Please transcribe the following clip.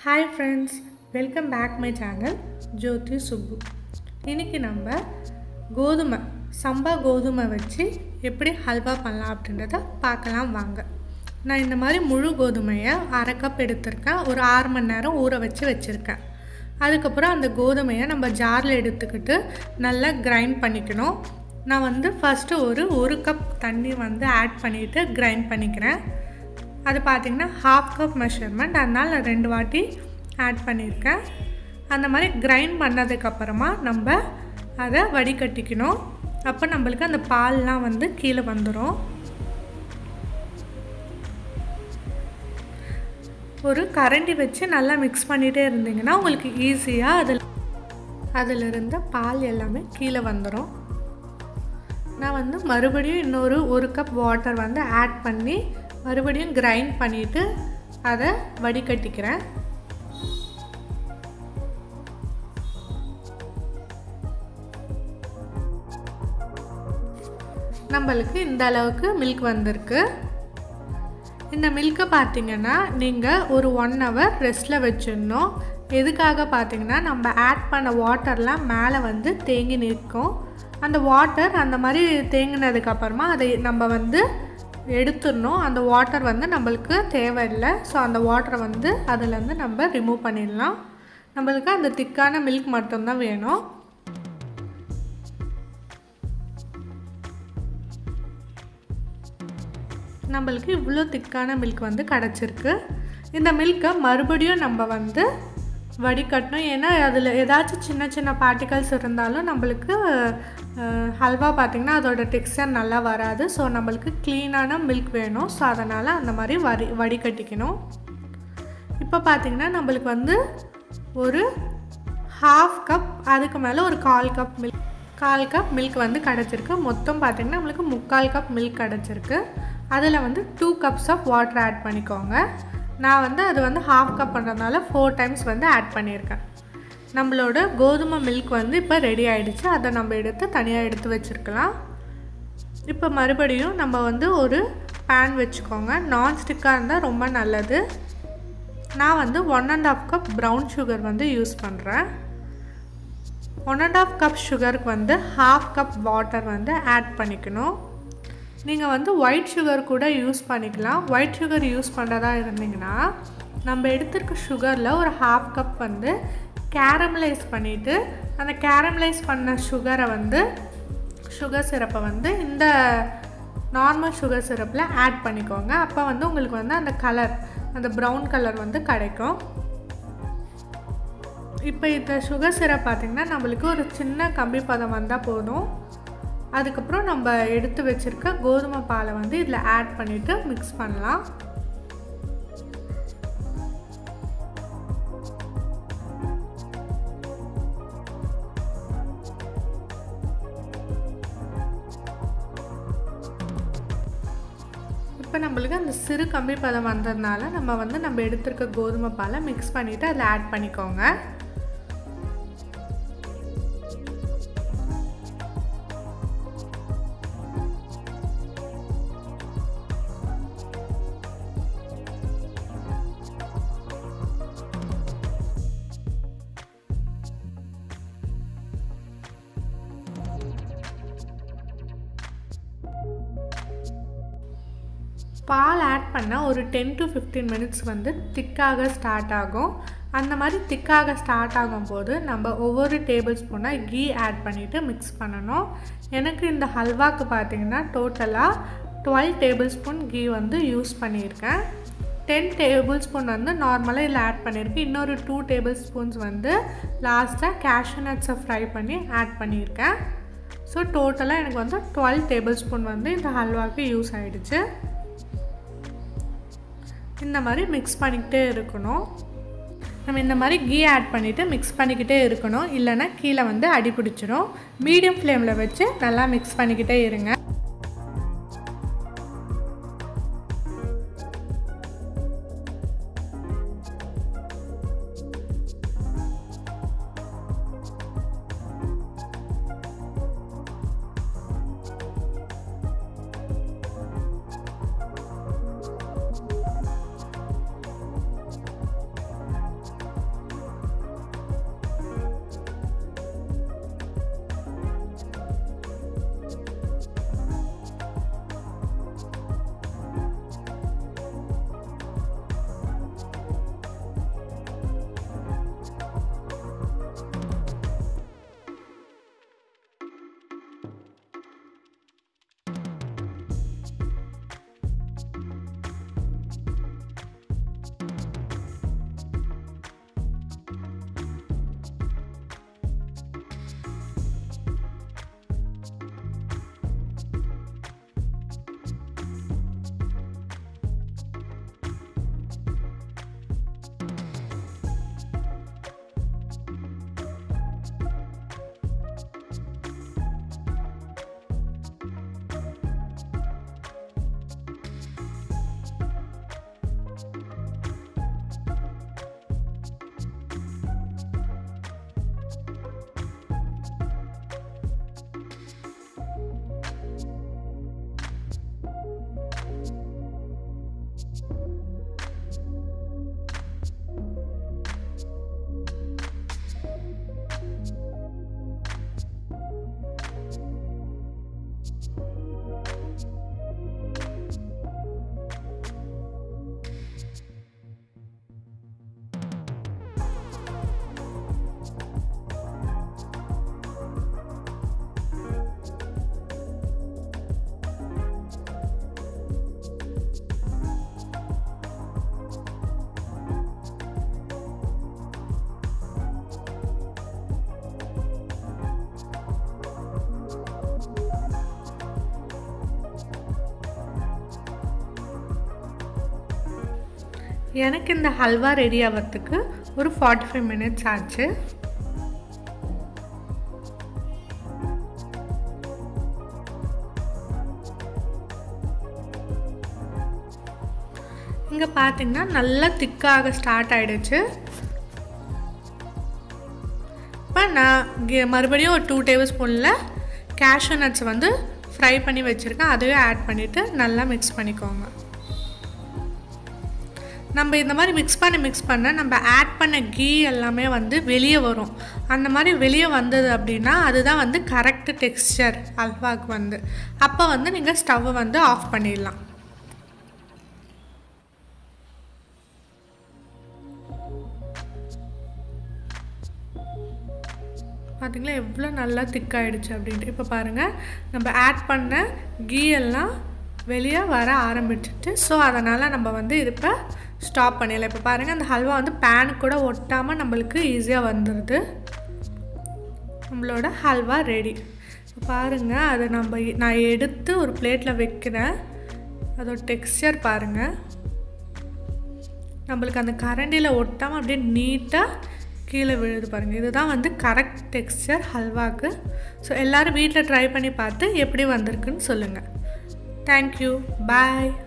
hi friends welcome back my channel Jothi Subbu இன்றைக்கி நம்ம கோதுமை சம்பா கோதுமை வச்சு எப்படி ஹல்வா பண்ணலாம் அப்படின்றத பார்க்கலாம் வாங்க நான் இந்த மாதிரி முழு கோதுமையை அரை கப் எடுத்திருக்கேன் ஒரு ஆறு மணி நேரம் ஊற வச்சு வச்சுருக்கேன் அதுக்கப்புறம் அந்த கோதுமையை நம்ம ஜாரில் எடுத்துக்கிட்டு நல்லா கிரைண்ட் பண்ணிக்கணும் நான் வந்து ஃபஸ்ட்டு ஒரு ஒரு கப் தண்ணி வந்து ஆட் பண்ணிவிட்டு கிரைண்ட் பண்ணிக்கிறேன் அது பார்த்திங்கன்னா ஹாஃப் கப் மெஷர்மெண்ட் அதனால் நான் ரெண்டு வாட்டி ஆட் பண்ணியிருக்கேன் அந்த மாதிரி கிரைண்ட் பண்ணதுக்கப்புறமா நம்ம அதை வடிகட்டிக்கணும் அப்போ நம்மளுக்கு அந்த பால்லாம் வந்து கீழே வந்துடும் ஒரு கரண்டி வச்சு நல்லா மிக்ஸ் பண்ணிகிட்டே இருந்தீங்கன்னா உங்களுக்கு ஈஸியாக அதில் அதில் இருந்த பால் எல்லாமே கீழே வந்துடும் நான் வந்து மறுபடியும் இன்னொரு ஒரு கப் வாட்டர் வந்து ஆட் பண்ணி மறுபடியும் கிரைண்ட் பண்ணிவிட்டு அதை வடிகட்டிக்கிறேன் நம்மளுக்கு இந்த அளவுக்கு மில்க் வந்திருக்கு இந்த மில்க்கை பார்த்தீங்கன்னா நீங்கள் ஒரு ஒன் ஹவர் ரெஸ்ட்டில் வச்சிடணும் எதுக்காக பார்த்தீங்கன்னா நம்ம ஆட் பண்ண வாட்டர்லாம் மேலே வந்து தேங்கி நிற்கும் அந்த வாட்டர் அந்த மாதிரி தேங்கினதுக்கப்புறமா அதை நம்ம வந்து எடுத்துடணும் அந்த வாட்டர் வந்து நம்மளுக்கு தேவையில்லை ஸோ அந்த வாட்டரை வந்து அதுலேருந்து நம்ம ரிமூவ் பண்ணிடலாம் நம்மளுக்கு அந்த திக்கான மில்க் மட்டும்தான் வேணும் நம்மளுக்கு இவ்வளோ திக்கான மில்க் வந்து கிடச்சிருக்கு இந்த மில்க்கை மறுபடியும் நம்ம வந்து வடிகட்டணும் ஏன்னா அதில் ஏதாச்சும் சின்ன சின்ன பார்ட்டிகல்ஸ் இருந்தாலும் நம்மளுக்கு ஹல்வா பார்த்திங்கன்னா அதோட டெக்ஸ்டர் நல்லா வராது ஸோ நம்மளுக்கு க்ளீனான மில்க் வேணும் ஸோ அதனால் அந்த மாதிரி வடி வடிகட்டிக்கணும் இப்போ பார்த்திங்கன்னா நம்மளுக்கு வந்து ஒரு ஹாஃப் கப் அதுக்கு மேலே ஒரு கால் கப் மில்க் கால் கப் மில்க் வந்து கிடச்சிருக்கு மொத்தம் பார்த்திங்கன்னா நம்மளுக்கு முக்கால் கப் மில்க் கிடச்சிருக்கு அதில் வந்து two cups of water add பண்ணிக்கோங்க நான் வந்து அது வந்து ஹாஃப் கப் பண்ணுறதுனால ஃபோர் டைம்ஸ் வந்து ஆட் பண்ணியிருக்கேன் நம்மளோட கோதுமை மில்க் வந்து இப்போ ரெடி ஆகிடுச்சு அதை நம்ம எடுத்து தனியாக எடுத்து வச்சுருக்கலாம் இப்போ மறுபடியும் நம்ம வந்து ஒரு பேன் வச்சுக்கோங்க நான்ஸ்டிக்காக இருந்தால் ரொம்ப நல்லது நான் வந்து one and half cup brown sugar வந்து யூஸ் பண்ணுறேன் ஒன் அண்ட் ஆஃப் கப் சுகருக்கு வந்து ஹாஃப் கப் வாட்டர் வந்து ஆட் பண்ணிக்கணும் நீங்கள் வந்து ஒயிட் சுகர் கூட யூஸ் பண்ணிக்கலாம் ஒயிட் சுகர் யூஸ் பண்ணுறதா இருந்தீங்கன்னா நம்ம எடுத்திருக்க சுகரில் ஒரு ஹாஃப் கப் வந்து கேரமலைஸ் பண்ணிவிட்டு அந்த கேரமலைஸ் பண்ண சுகரை வந்து சுகர் சிரப்பை வந்து இந்த நார்மல் சுகர் சிரப்பில் ஆட் பண்ணிக்கோங்க அப்போ வந்து உங்களுக்கு வந்து அந்த கலர் அந்த ப்ரௌன் கலர் வந்து கிடைக்கும் இப்போ இந்த சுகர் சிரப் பார்த்திங்கன்னா நம்மளுக்கு ஒரு சின்ன கம்பி பதம் வந்தால் போதும் அதுக்கப்புறம் நம்ம எடுத்து வச்சுருக்க கோதுமை பாலை வந்து இதில் ஆட் பண்ணிவிட்டு மிக்ஸ் பண்ணலாம் இப்போ நம்மளுக்கு அந்த சிறு கம்பி பதம் வந்ததுனால நம்ம வந்து நம்ம எடுத்திருக்க கோதுமை பாலை மிக்ஸ் பண்ணிவிட்டு அதில் ஆட் பண்ணிக்கோங்க பால் ஆட் பண்ணால் ஒரு டென் டு ஃபிஃப்டீன் மினிட்ஸ் வந்து திக்காக ஸ்டார்ட் ஆகும் அந்த மாதிரி திக்காக ஸ்டார்ட் ஆகும்போது நம்ம ஒவ்வொரு டேபிள் ஸ்பூனாக கீ ஆட் பண்ணிவிட்டு மிக்ஸ் பண்ணணும் எனக்கு இந்த ஹல்வாக்கு பார்த்திங்கன்னா டோட்டலாக டுவெல் டேபிள் ஸ்பூன் கீ வந்து யூஸ் பண்ணியிருக்கேன் டென் டேபிள் ஸ்பூன் வந்து நார்மலாக இதில் ஆட் பண்ணியிருக்கேன் இன்னொரு டூ டேபிள் ஸ்பூன்ஸ் வந்து லாஸ்ட்டாக கேஷ்யூ நட்ஸை ஃப்ரை பண்ணி ஆட் பண்ணியிருக்கேன் ஸோ டோட்டலாக எனக்கு வந்து டுவெல் டேபிள் ஸ்பூன் வந்து இந்த ஹல்வாவுக்கு யூஸ் ஆகிடுச்சு இந்த மாதிரி மிக்ஸ் பண்ணிக்கிட்டே இருக்கணும் நம்ம இந்த மாதிரி கீ ஆட் பண்ணிவிட்டு மிக்ஸ் பண்ணிக்கிட்டே இருக்கணும் இல்லைன்னா கீழே வந்து அடி பிடிச்சிரும் மீடியம் ஃப்ளேமில் வச்சு நல்லா மிக்ஸ் பண்ணிக்கிட்டே இருங்க எனக்கு இந்த ஹல்வா ரெடி ஆகிறதுக்கு ஒரு ஃபார்ட்டி ஃபைவ் மினிட்ஸ் ஆச்சு இங்கே பார்த்தீங்கன்னா நல்லா திக்காக ஸ்டார்ட் ஆகிடுச்சு இப்போ நான் இங்கே மறுபடியும் ஒரு டூ டேபிள் ஸ்பூனில் கேஷ்யூ நட்ஸ் வந்து ஃப்ரை பண்ணி வச்சுருக்கேன் அதுவே ஆட் பண்ணிவிட்டு நல்லா மிக்ஸ் பண்ணிக்கோங்க நம்ம இந்த மாதிரி மிக்ஸ் பண்ண மிக்ஸ் பண்ண நம்ம ஆட் பண்ண கீ எல்லாமே வந்து வெளியே வரும் அந்த மாதிரி வெளியே வந்தது அப்படின்னா அதுதான் வந்து கரெக்ட் டெக்ஸ்டர் அல்வாவுக்கு வந்து அப்போ வந்து நீங்கள் ஸ்டவ்வை வந்து ஆஃப் பண்ணிடலாம் பார்த்திங்களா எவ்வளோ நல்லா திக்காயிடுச்சு அப்படின்ட்டு இப்போ பாருங்கள் நம்ம ஆட் பண்ண கீ எல்லாம் வெளியே வர ஆரம்பிச்சிட்டு ஸோ அதனால் நம்ம வந்து இது இப்போ ஸ்டாப் பண்ணிடலாம் இப்போ பாருங்கள் அந்த ஹல்வா வந்து பேனுக்கு கூட ஒட்டாமல் நம்மளுக்கு ஈஸியாக வந்துடுது நம்மளோட ஹல்வா ரெடி பாருங்கள் அதை நம்ம நான் எடுத்து ஒரு பிளேட்டில் வைக்கிறேன் அதோட டெக்ஸ்டர் பாருங்கள் நம்மளுக்கு அந்த கரண்டியில் ஒட்டாமல் அப்படியே நீட்டாக கீழே விழுது பாருங்கள் இதுதான் வந்து கரெக்ட் டெக்ஸ்டர் ஹல்வாக்கு ஸோ எல்லோரும் வீட்டில் ட்ரை பண்ணி பார்த்து எப்படி வந்திருக்குன்னு சொல்லுங்கள் தேங்க்யூ பாய்